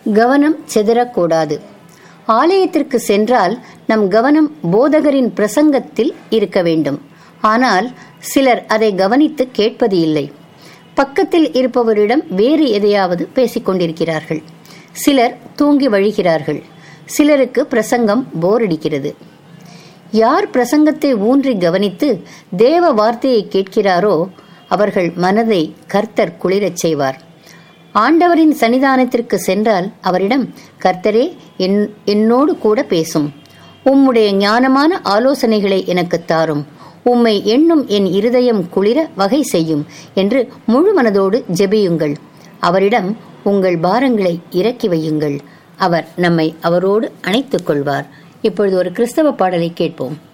கவனம் சிதறக்கூடாது ஆலயத்திற்கு சென்றால் நம் கவனம் போதகரின் பிரசங்கத்தில் இருக்க வேண்டும் ஆனால் சிலர் அதை கவனித்து கேட்பது இல்லை பக்கத்தில் இருப்பவரிடம் வேறு எதையாவது பேசிக் கொண்டிருக்கிறார்கள் சிலர் தூங்கி வழிகிறார்கள் சிலருக்கு பிரசங்கம் போரடிக்கிறது யார் பிரசங்கத்தை ஊன்றி கவனித்து தேவ வார்த்தையை கேட்கிறாரோ அவர்கள் மனதை கர்த்தர் குளிரச் செய்வார் ஆண்டவரின் சன்னிதானத்திற்கு சென்றால் அவரிடம் கர்த்தரே என் என்னோடு கூட பேசும் உம்முடைய ஞானமான ஆலோசனைகளை எனக்கு தாரும் உம்மை எண்ணும் என் இருதயம் குளிர வகை செய்யும் என்று முழு மனதோடு ஜெபியுங்கள் அவரிடம் உங்கள் பாரங்களை இறக்கி வையுங்கள் அவர் நம்மை அவரோடு அணைத்துக் கொள்வார் இப்பொழுது ஒரு கிறிஸ்தவ பாடலை கேட்போம்